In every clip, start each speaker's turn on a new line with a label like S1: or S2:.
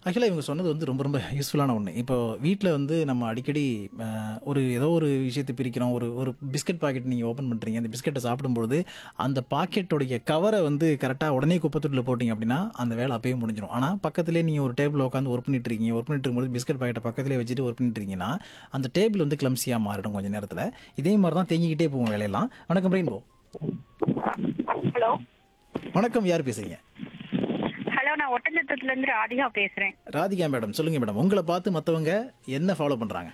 S1: ஆக்சுவலாக இவங்க சொன்னது வந்து ரொம்ப ரொம்ப யூஸ்ஃபுல்லான ஒன்று இப்போ வீட்டில் வந்து நம்ம அடிக்கடி அஹ், ஒரு ஏதோ ஒரு விஷயத்தை பிரிக்கிறோம் ஒரு ஒரு பிஸ்கட் பாக்கெட் நீங்கள் ஓப்பன் பண்ணுறீங்க அந்த பிஸ்கெட்டை சாப்பிடும்போது அந்த பாக்கெட்டோடைய கவரை வந்து கரெக்டாக உடனே குப்பத்தொட்டில் போட்டிங்க அப்படின்னா அந்த வேலை அப்பயே முடிஞ்சிடும் ஆனால் பக்கத்துலேயே நீங்கள் ஒரு டேபிள் உட்காந்து ஒர்க் பண்ணிட்டு இருக்கீங்க ஒர்க் பண்ணிட்டு இருக்கும்போது பிஸ்கட் பாக்கெட்டை பக்கத்துலேயே வச்சுட்டு ஒர்க் பண்ணிட்டு இருக்கீங்கன்னா அந்த டேபிள் வந்து கிளம்சியாக மாறிடும் கொஞ்சம் நேரத்தில் இதே மாதிரி தான் தேங்கிக்கிட்டே போகும் வேலையெல்லாம் வணக்கம் ரெயின்போ
S2: ஹலோ
S1: வணக்கம் யார் பேசுறீங்க
S2: ஹலோ நான் ஒட்டஞ்சத்திரத்துல இருந்து ராதிகா பேசுறேன்
S1: ராதிகா மேடம் சொல்லுங்க மேடம் உங்களை பார்த்து மற்றவங்க என்ன ஃபாலோ பண்ணுறாங்க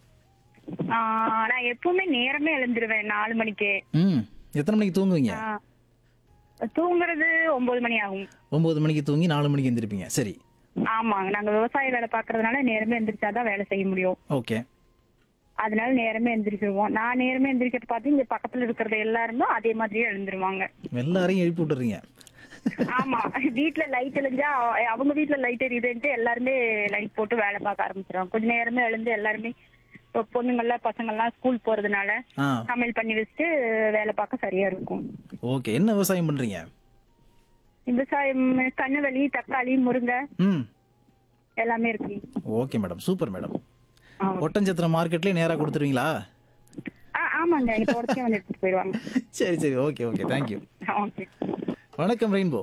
S2: ஆஹ் நான் எப்பவுமே நேரமே எழுந்துருவேன் நாலு மணிக்கு
S1: ம் எத்தனை மணிக்கு தூங்குவீங்க
S2: ஆஹ் தூங்குறது ஒன்பது மணி ஆகும்
S1: ஒம்பது மணிக்கு தூங்கி நாலு மணிக்கு எந்திருப்பீங்க சரி
S2: ஆமாங்க நாங்க விவசாய வேலை பாக்குறதுனால நேரமே எந்திரிச்சாதான் வேலை செய்ய முடியும்
S1: ஓகே
S2: அதனால நேரமே எந்திரிச்சிருவோம் நான் நேரமே எந்திரிக்கிறது பார்த்து இங்க பக்கத்துல இருக்கிறது எல்லாருமே அதே மாதிரியே எழுந்துருவாங்க
S1: எல்லாரையும் எழுப்பி விட்டுறீங்க
S2: ஆமா வீட்ல லைட் எழிஞ்சா அ- அவங்க வீட்ல லைட் எரியுதுன்ட்டு எல்லாருமே லைட் போட்டு வேலை பார்க்க ஆரம்பிச்சிருவாங்க கொஞ்ச நேரமே எழுந்து எல்லாருமே இப்போ பொண்ணுங்கள்லாம் பசங்கள்லாம் ஸ்கூல் போறதுனால
S1: ஆ
S2: சமையல் பண்ணி வச்சுட்டு வேலை பார்க்க சரியா இருக்கும்
S1: ஓகே என்ன விவசாயம் பண்ணுறீங்க
S2: விவசாயம் கண்ணுவலி தக்காளி முருங்கை
S1: ம்
S2: எல்லாமே இருக்கு
S1: ஓகே மேடம் சூப்பர் மேடம்
S2: ஆ.
S1: ஒட்டஞ்சத்திரம் மார்க்கெட்லேயே நேராக கொடுத்துருவீங்களா
S2: ஆ ஆமாங்க எனக்கு உடச்சே வந்து எடுத்துட்டு போயிடுவாங்க
S1: சரி சரி ஓகே ஓகே தேங்க்யூ
S2: ஓகே
S1: வணக்கம் ரெயின்போ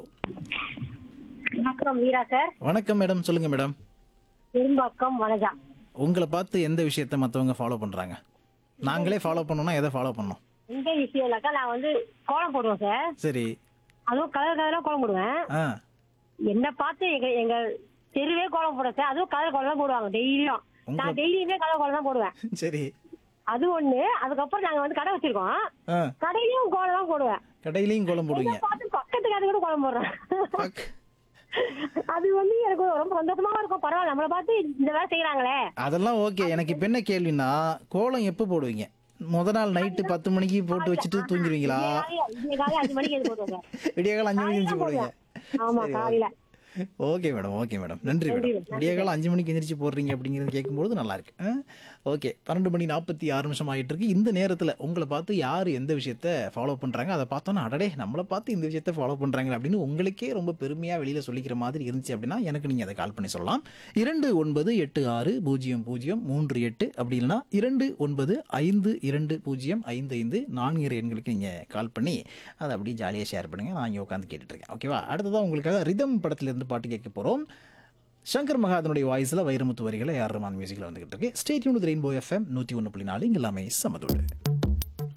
S3: வணக்கம் வீரா சார்
S1: வணக்கம் மேடம் சொல்லுங்க மேடம்
S3: பெரும்பாக்கம் வனஜா
S1: உங்களை பார்த்து எந்த விஷயத்தை மற்றவங்க ஃபாலோ பண்ணுறாங்க நாங்களே ஃபாலோ பண்ணோம்னா எதை ஃபாலோ பண்ணோம்
S3: இந்த விஷயம் இல்லக்கா நான் வந்து கோலம் போடுவேன் சார்
S1: சரி
S3: அதுவும் கலர் கலராக கோலம் போடுவேன்
S1: ஆ
S3: என்ன பார்த்து எங்க எங்க தெருவே கோலம் போடுறேன் சார் அதுவும் கலர் கோலம் தான் போடுவாங்க டெய்லியும் நான் டெய்லியுமே கலர் கோலம் தான் போடுவேன்
S1: சரி
S3: அது ஒண்ணு அதுக்கப்புறம் நாங்க வந்து கடை வச்சிருக்கோம்
S1: ஆ
S3: கடையிலயும் கோலம் தான் போடுவேன்
S1: கடையிலையும் கோலம் போடுவீங்க
S3: இதை பார்த்து பக்கத்து கடை கூட கோலம் போடுறேன்
S1: பக்-
S3: அது வந்து எனக்கு ரொம்ப சந்தோஷமா இருக்கும் பரவாயில்ல நம்மளை பார்த்து இந்த வேலை செய்யறாங்களே
S1: அதெல்லாம் ஓகே எனக்கு இப்ப என்ன கேள்வின்னா கோலம் எப்போ போடுவீங்க முத நாள் நைட்டு பத்து மணிக்கு போட்டு வச்சுட்டு தூங்கிடுவீங்களா
S3: இந்த காலையில அஞ்சு மணிக்கு எது போடுவோம் சார்
S1: விடியகாலம் அஞ்சு மணிக்கு எந்திரிச்சு போடுவீங்க
S3: ஆமா காலையில
S1: ஓகே மேடம் ஓகே மேடம் நன்றி மேடம் விடியகாலம் அஞ்சு மணிக்கு எந்திரிச்சு போடுறீங்க அப்படிங்கிறது கேட்கும்போது நல்லா இருக்கு ஆ? ஓகே பன்னெண்டு மணி நாற்பத்தி ஆறு நிமிஷம் ஆகிட்டு இருக்கு இந்த நேரத்தில் உங்களை பார்த்து யார் எந்த விஷயத்த ஃபாலோ பண்ணுறாங்க அதை பார்த்தோன்னா அடடே நம்மளை பார்த்து இந்த விஷயத்த ஃபாலோ பண்ணுறாங்க அப்படின்னு உங்களுக்கே ரொம்ப பெருமையாக வெளியில் சொல்லிக்கிற மாதிரி இருந்துச்சு அப்படின்னா எனக்கு நீங்கள் அதை கால் பண்ணி சொல்லலாம் இரண்டு ஒன்பது எட்டு ஆறு பூஜ்ஜியம் பூஜ்ஜியம் மூன்று எட்டு அப்படி இல்லைன்னா இரண்டு ஒன்பது ஐந்து இரண்டு பூஜ்ஜியம் ஐந்து ஐந்து நான்கு எண்களுக்கு நீங்கள் கால் பண்ணி அதை அப்படியே ஜாலியாக ஷேர் பண்ணுங்கள் நான் இங்கே உட்காந்து கேட்டுட்டு இருக்கேன் ஓகேவா அடுத்ததான் உங்களுக்காக ரிதம் படத்துலேருந்து பாட்டு கேட்க போகிறோம் சங்கர் மகாதனுடைய வாய்ஸில் வைரமுத்து வரிகளை யார் ரமான் மியூசிக்கில் வந்துகிட்டு இருக்கு ஸ்டேட்யூன் ரெயின்போ எஃப்எம் நூற்றி ஒன்று புள்ளி நாலு இங்கே எல்லாமே சமதோடு